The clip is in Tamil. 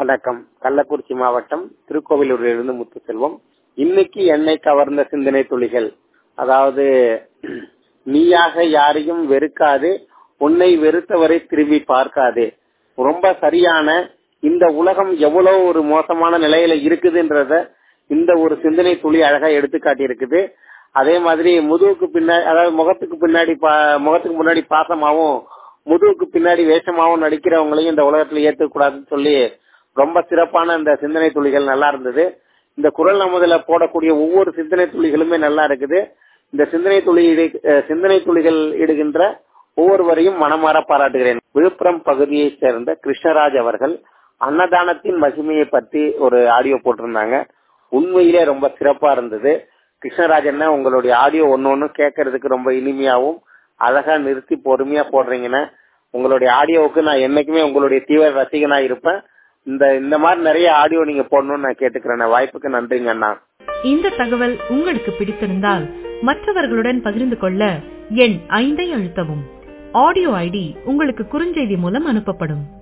வணக்கம் கள்ளக்குறிச்சி மாவட்டம் திருக்கோவிலூரிலிருந்து முத்துசெல்வம் இன்னைக்கு என்னை கவர்ந்த சிந்தனை துளிகள் அதாவது நீயாக யாரையும் வெறுக்காது உன்னை வெறுத்தவரை திரும்பி பார்க்காது ரொம்ப சரியான இந்த உலகம் எவ்வளவு ஒரு மோசமான நிலையில இருக்குதுன்றத இந்த ஒரு சிந்தனை துளி அழகா எடுத்துக்காட்டி இருக்குது அதே மாதிரி முதுகுக்கு பின்னாடி அதாவது முகத்துக்கு பின்னாடி முகத்துக்கு முன்னாடி பாசமாவும் முதுகுக்கு பின்னாடி வேஷமாவும் நடிக்கிறவங்களையும் இந்த உலகத்துல ஏத்துக்க கூடாதுன்னு சொல்லி ரொம்ப சிறப்பான இந்த சிந்தனை துளிகள் நல்லா இருந்தது இந்த குரல் நமதுல போடக்கூடிய ஒவ்வொரு சிந்தனை துளிகளுமே நல்லா இருக்குது இந்த சிந்தனை துளி சிந்தனை துளிகள் இடுகின்ற ஒவ்வொருவரையும் மனமாற பாராட்டுகிறேன் விழுப்புரம் பகுதியை சேர்ந்த கிருஷ்ணராஜ் அவர்கள் அன்னதானத்தின் மகிமையை பற்றி ஒரு ஆடியோ போட்டிருந்தாங்க உண்மையிலே ரொம்ப சிறப்பா இருந்தது கிருஷ்ணராஜ் என்ன உங்களுடைய ஆடியோ ஒன்னு ஒன்னு கேட்கறதுக்கு ரொம்ப இனிமையாவும் அழகா நிறுத்தி பொறுமையா போடுறீங்கன்னா உங்களுடைய ஆடியோவுக்கு நான் என்னைக்குமே உங்களுடைய தீவிர ரசிகனா இருப்பேன் இந்த இந்த மாதிரி நிறைய ஆடியோ நீங்க போடணும்னு நான் கேட்டுக்கிறேன் வாய்ப்புக்கு நன்றிங்க அண்ணா இந்த தகவல் உங்களுக்கு பிடித்திருந்தால் மற்றவர்களுடன் பகிர்ந்து கொள்ள எண் ஐந்தை அழுத்தவும் ஆடியோ ஐடி உங்களுக்கு குறுஞ்செய்தி மூலம் அனுப்பப்படும்